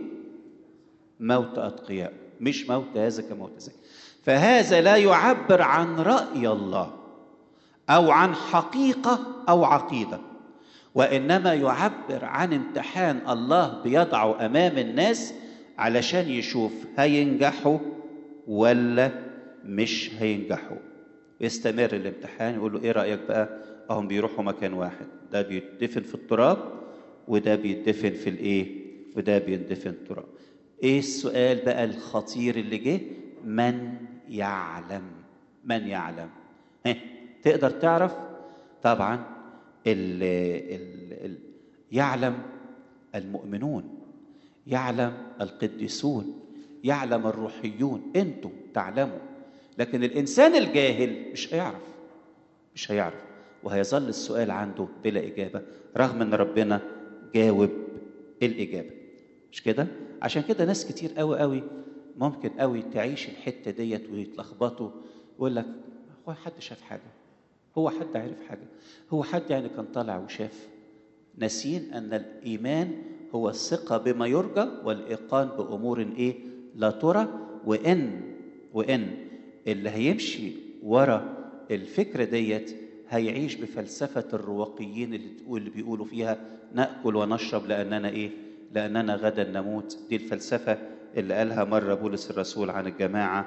Speaker 1: موت اتقياء مش موت هذا كموت ذاك فهذا لا يعبر عن راي الله او عن حقيقه او عقيده وانما يعبر عن امتحان الله بيضعه امام الناس علشان يشوف هينجحوا ولا مش هينجحوا يستمر الامتحان يقول له ايه رايك بقى اهم بيروحوا مكان واحد ده بيدفن في التراب وده بيدفن في الايه وده بيدفن تراب ايه السؤال بقى الخطير اللي جه من يعلم من يعلم ها تقدر تعرف طبعا ال ال ال يعلم المؤمنون يعلم القديسون يعلم الروحيون انتم تعلموا لكن الانسان الجاهل مش هيعرف مش هيعرف وهيظل السؤال عنده بلا اجابه رغم ان ربنا جاوب الاجابه مش كده عشان كده ناس كتير قوي قوي ممكن قوي تعيش الحته ديت ويتلخبطوا يقول لك هو حد شاف حاجه هو حد عرف حاجه هو حد يعني كان طالع وشاف ناسين ان الايمان هو الثقه بما يرجى والايقان بامور ايه لا ترى وان وان اللي هيمشي ورا الفكره ديت هيعيش بفلسفه الرواقيين اللي تقول اللي بيقولوا فيها ناكل ونشرب لاننا ايه لاننا غدا نموت دي الفلسفه اللي قالها مره بولس الرسول عن الجماعه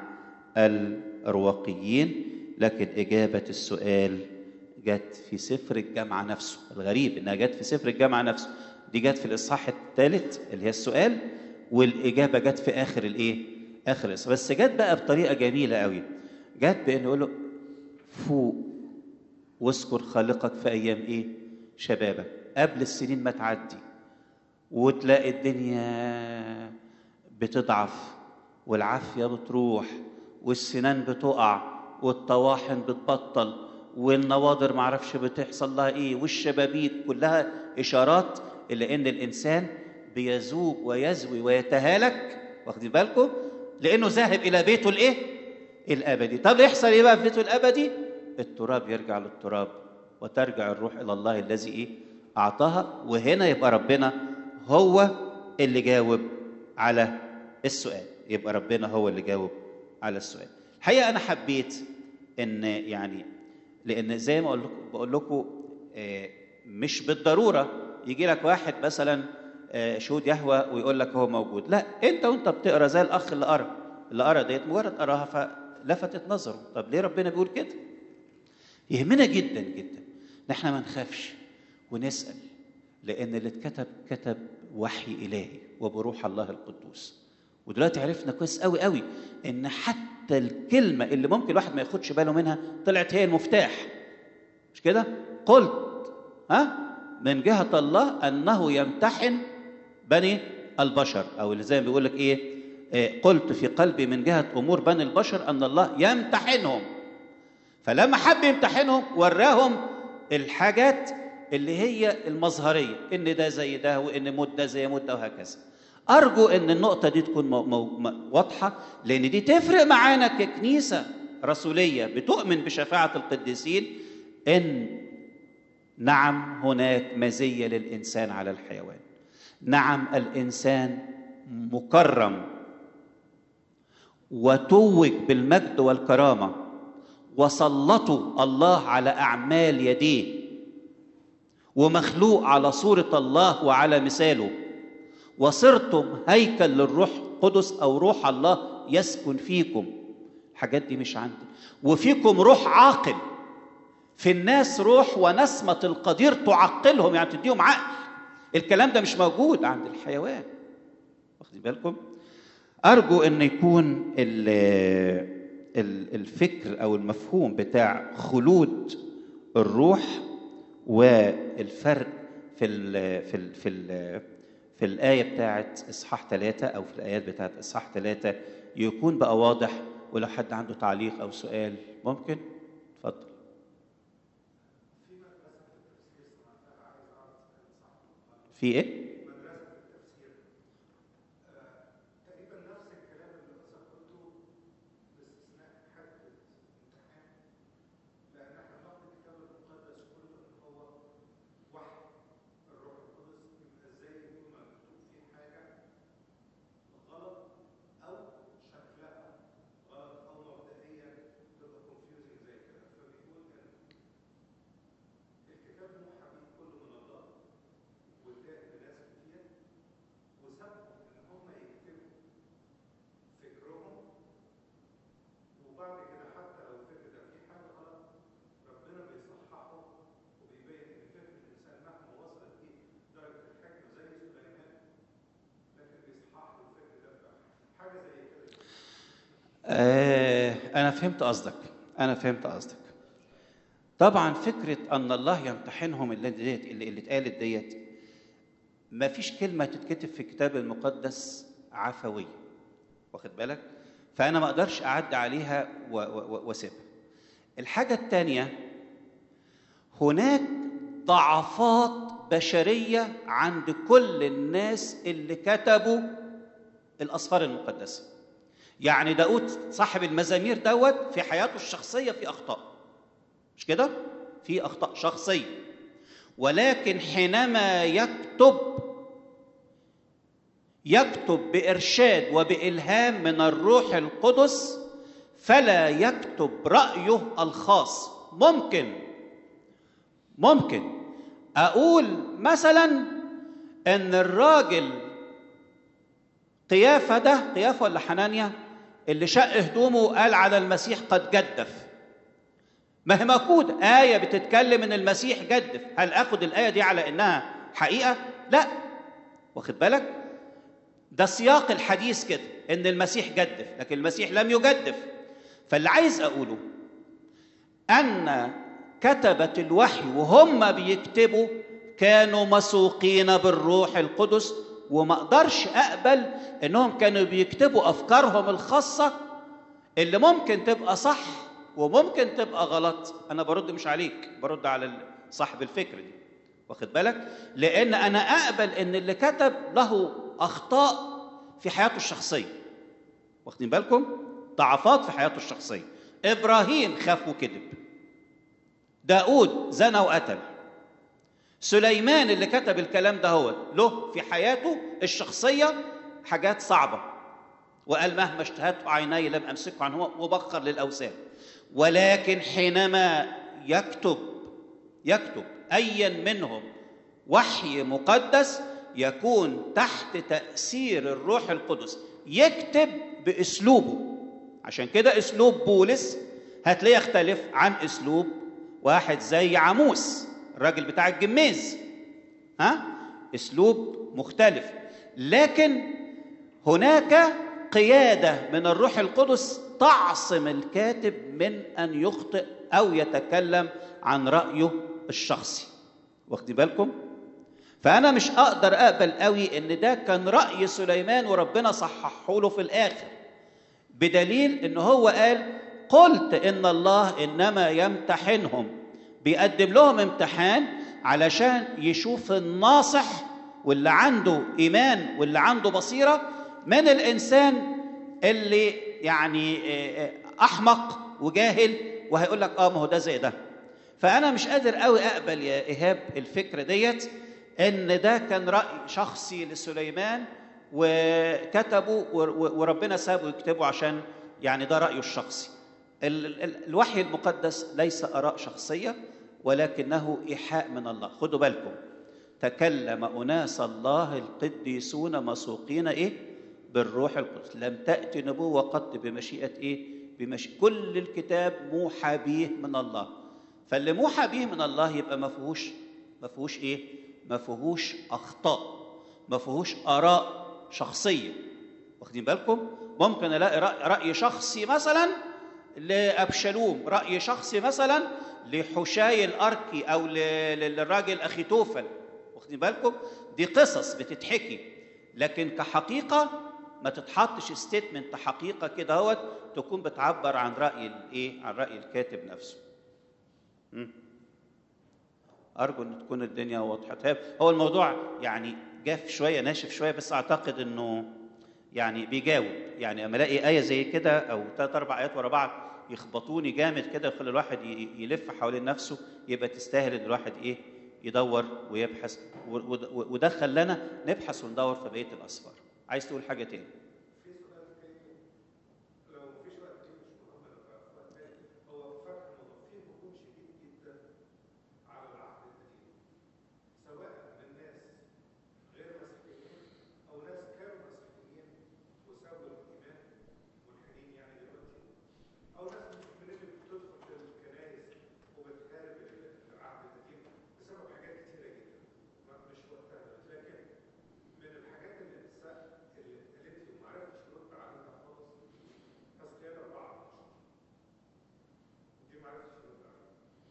Speaker 1: الرواقيين لكن اجابه السؤال جت في سفر الجامعه نفسه الغريب انها جت في سفر الجامعه نفسه دي جت في الاصحاح الثالث اللي هي السؤال والاجابه جت في اخر الايه اخر الإصحاح بس جت بقى بطريقه جميله قوي جت بانه يقول له فوق واذكر خالقك في ايام ايه شبابك قبل السنين ما تعدي وتلاقي الدنيا بتضعف والعافيه بتروح والسنان بتقع والطواحن بتبطل والنواضر معرفش بتحصل لها ايه والشبابيك كلها اشارات الى ان الانسان بيذوب ويزوي ويتهالك واخدين بالكم لانه ذاهب الى بيته الايه الابدي طب يحصل ايه بقى في بيته الابدي التراب يرجع للتراب وترجع الروح الى الله الذي ايه اعطاها وهنا يبقى ربنا هو اللي جاوب على السؤال يبقى ربنا هو اللي جاوب على السؤال الحقيقه انا حبيت ان يعني لان زي ما اقول لكم بقول لكم آه، مش بالضروره يجي لك واحد مثلا آه، شهود يهوى ويقول لك هو موجود لا انت وانت بتقرا زي الاخ اللي قرا اللي قرا ديت مجرد قراها فلفتت نظره طب ليه ربنا بيقول كده يهمنا جدا جدا ان احنا ما نخافش ونسال لان اللي اتكتب كتب وحي الهي وبروح الله القدوس ودلوقتي عرفنا كويس قوي قوي ان حتى الكلمه اللي ممكن الواحد ما ياخدش باله منها طلعت هي المفتاح مش كده قلت ها من جهه الله انه يمتحن بني البشر او اللي زي ما بيقول لك ايه آه، قلت في قلبي من جهه امور بني البشر ان الله يمتحنهم فلما حب يمتحنهم وراهم الحاجات اللي هي المظهريه ان ده زي ده وان مد ده زي مد ده وهكذا ارجو ان النقطه دي تكون مو مو واضحه لان دي تفرق معانا ككنيسه رسوليه بتؤمن بشفاعه القديسين ان نعم هناك مزيه للانسان على الحيوان نعم الانسان مكرم وتوج بالمجد والكرامه وسلطوا الله على اعمال يديه ومخلوق على صوره الله وعلى مثاله وصرتم هيكل للروح القدس او روح الله يسكن فيكم الحاجات دي مش عندي وفيكم روح عاقل في الناس روح ونسمة القدير تعقلهم يعني تديهم عقل الكلام ده مش موجود عند الحيوان واخدين بالكم أرجو أن يكون الفكر أو المفهوم بتاع خلود الروح والفرق في ال في ال في ال في الآية بتاعت إصحاح ثلاثة أو في الآيات بتاعت إصحاح ثلاثة يكون بقى واضح ولو حد عنده تعليق أو سؤال ممكن اتفضل في ايه؟ آه أنا فهمت قصدك أنا فهمت قصدك طبعا فكرة أن الله يمتحنهم اللي ديت اللي, اللي اتقالت ديت ما فيش كلمة تتكتب في الكتاب المقدس عفوية واخد بالك فأنا ما أقدرش أعدي عليها وأسيبها الحاجة الثانية هناك ضعفات بشرية عند كل الناس اللي كتبوا الأسفار المقدسة يعني داود صاحب المزامير دوت في حياته الشخصية في أخطاء مش كده؟ في أخطاء شخصية ولكن حينما يكتب يكتب بإرشاد وبإلهام من الروح القدس فلا يكتب رأيه الخاص ممكن ممكن أقول مثلا إن الراجل قيافة ده قيافة ولا حنانيا اللي شق هدومه وقال على المسيح قد جدف ما هي موجودة آية بتتكلم إن المسيح جدف هل آخد الآية دي على إنها حقيقة؟ لا واخد بالك؟ ده سياق الحديث كده إن المسيح جدف لكن المسيح لم يجدف فاللي عايز أقوله أن كتبة الوحي وهم بيكتبوا كانوا مسوقين بالروح القدس وما اقدرش اقبل انهم كانوا بيكتبوا افكارهم الخاصه اللي ممكن تبقى صح وممكن تبقى غلط انا برد مش عليك برد على صاحب الفكر دي واخد بالك لان انا اقبل ان اللي كتب له اخطاء في حياته الشخصيه واخدين بالكم ضعفات في حياته الشخصيه ابراهيم خاف وكذب داود زنى وقتل سليمان اللي كتب الكلام ده هو له في حياته الشخصية حاجات صعبة وقال مهما اشتهته عيني لم أمسكه عنه وبخر للأوثان ولكن حينما يكتب يكتب أيا منهم وحي مقدس يكون تحت تأثير الروح القدس يكتب بأسلوبه عشان كده أسلوب بولس هتلاقيه يختلف عن أسلوب واحد زي عموس الراجل بتاع الجميز ها اسلوب مختلف لكن هناك قياده من الروح القدس تعصم الكاتب من ان يخطئ او يتكلم عن رايه الشخصي واخدين بالكم فانا مش اقدر اقبل قوي ان ده كان راي سليمان وربنا صححه له في الاخر بدليل ان هو قال قلت ان الله انما يمتحنهم بيقدم لهم امتحان علشان يشوف الناصح واللي عنده ايمان واللي عنده بصيره من الانسان اللي يعني آه، آه، احمق وجاهل وهيقول لك اه ما هو ده زي ده فانا مش قادر قوي اقبل يا ايهاب الفكره ديت ان ده كان راي شخصي لسليمان وكتبه ور- ور- وربنا سابه يكتبه عشان يعني ده رايه الشخصي ال- ال- الوحي المقدس ليس اراء شخصيه ولكنه ايحاء من الله خدوا بالكم تكلم اناس الله القديسون مسوقين ايه بالروح القدس لم تاتي نبوه قط بمشيئه ايه بمشي... كل الكتاب موحى به من الله فاللي موحى به من الله يبقى ما فيهوش ما فيهوش ايه ما فيهوش اخطاء ما فيهوش اراء شخصيه واخدين بالكم ممكن الاقي راي, رأي شخصي مثلا لابشالوم راي شخصي مثلا لحشاي الاركي او ل- ل- للراجل اخيتوفل واخدين بالكم دي قصص بتتحكي لكن كحقيقه ما تتحطش ستيتمنت حقيقه كده اهوت تكون بتعبر عن راي الايه عن راي الكاتب نفسه مم. ارجو ان تكون الدنيا وضحت هي- هو الموضوع يعني جاف شويه ناشف شويه بس اعتقد انه يعني بيجاوب يعني اما الاقي ايه زي كده او ثلاث اربع ايات ورا بعض يخبطوني جامد كده يخلي الواحد ي- يلف حوالين نفسه يبقى تستاهل ان الواحد ايه يدور ويبحث و- و- وده خلانا نبحث وندور في بقيه الاسفار عايز تقول حاجه تاني
Speaker 2: لو مفيش وقت كتير مش مهم نبقى في وقت تاني هو فتح الموظفين بيكون شديد جدا على العهد القديم سواء من ناس غير مسيحيين او ناس كانوا مسيحيين وسابوا الايمان منحنين يعني دلوقتي او ناس مش مؤمنين بتدخل الكنائس وبتحارب العهد القديم بسبب حاجات كتيره جدا ما مش وقتها لكن من الحاجات اللي اتسأل اللي اتقالت لي وما عرفتش ارد عليها خالص حسكال 14 دي ما عرفتش ارد عليها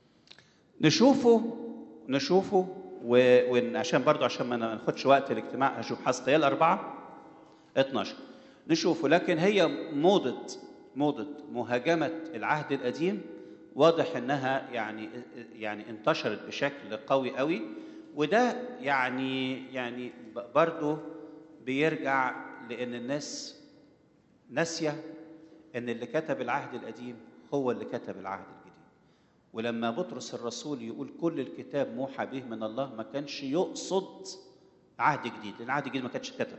Speaker 1: نشوفه نشوفه و- وعشان برضو عشان ما ناخدش وقت الاجتماع هشوف حسقيال أربعة 12 نشوفه لكن هي موضة موضة مهاجمة العهد القديم واضح انها يعني يعني انتشرت بشكل قوي قوي وده يعني يعني ب- برضو بيرجع لان الناس ناسيه ان اللي كتب العهد القديم هو اللي كتب العهد الجديد ولما بطرس الرسول يقول كل الكتاب موحى به من الله ما كانش يقصد عهد جديد لان العهد الجديد ما كانش كتب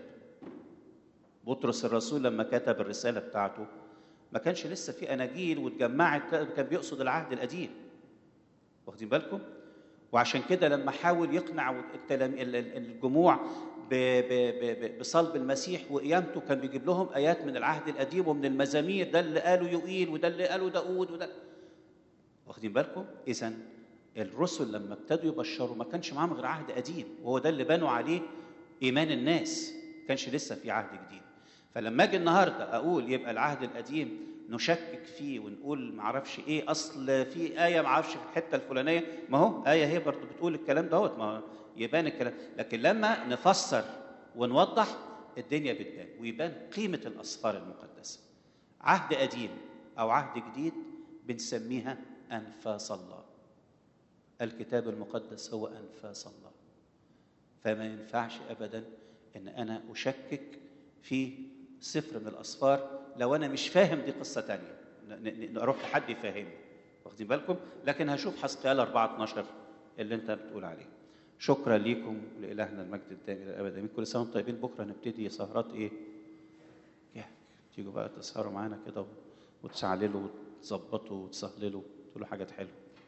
Speaker 1: بطرس الرسول لما كتب الرساله بتاعته ما كانش لسه في اناجيل واتجمعت كان بيقصد العهد القديم واخدين بالكم وعشان كده لما حاول يقنع التلام- ال- ال- الجموع ب- ب- ب- ب- بصلب المسيح وقيامته كان بيجيب لهم ايات من العهد القديم ومن المزامير ده اللي قاله يوئيل وده اللي قاله داود وده واخدين بالكم اذا الرسل لما ابتدوا يبشروا ما كانش معاهم غير عهد قديم وهو ده اللي بنوا عليه ايمان الناس ما كانش لسه في عهد جديد فلما اجي النهارده اقول يبقى العهد القديم نشكك فيه ونقول ما اعرفش ايه اصل في ايه ما اعرفش في الحته الفلانيه ما هو ايه هي برضه بتقول الكلام دوت ما يبان الكلام لكن لما نفسر ونوضح الدنيا بتبان ويبان قيمه الاسفار المقدسه عهد قديم او عهد جديد بنسميها انفاس الله الكتاب المقدس هو انفاس الله فما ينفعش ابدا ان انا اشكك في سفر من الاسفار لو انا مش فاهم دي قصه تانية ن- ن- نروح لحد يفهمني واخدين بالكم لكن هشوف حسقيال 4 12 اللي انت بتقول عليه شكرا ليكم لالهنا المجد الدائم الى الابد امين كل سنه وانتم طيبين بكره نبتدي سهرات ايه كهك تيجوا بقى تسهروا معانا كده وتسعللوا وتظبطوا وتسهللوا تقولوا حاجات حلوه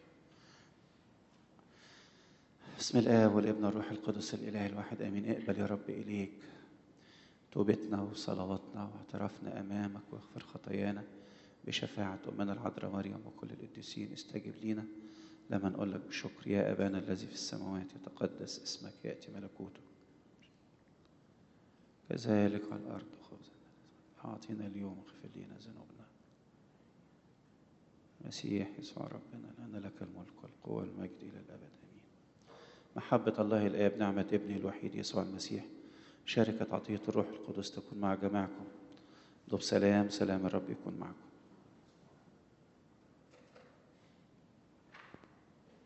Speaker 1: بسم الآب والابن والروح القدس الإله الواحد آمين اقبل يا رب إليك توبتنا وصلواتنا واعترافنا أمامك واغفر خطايانا بشفاعة أمنا العذراء مريم وكل القديسين استجب لينا لما نقول لك بشكر يا أبانا الذي في السماوات يتقدس اسمك يأتي ملكوتك كذلك على الأرض خبزنا أعطينا اليوم اغفر لنا ذنوبنا مسيح يسوع ربنا لأن لك الملك والقوة والمجد إلى الأبد آمين محبة الله الآب نعمة ابنه الوحيد يسوع المسيح شركة عطية الروح القدس تكون مع جماعكم ضب سلام سلام الرب يكون معكم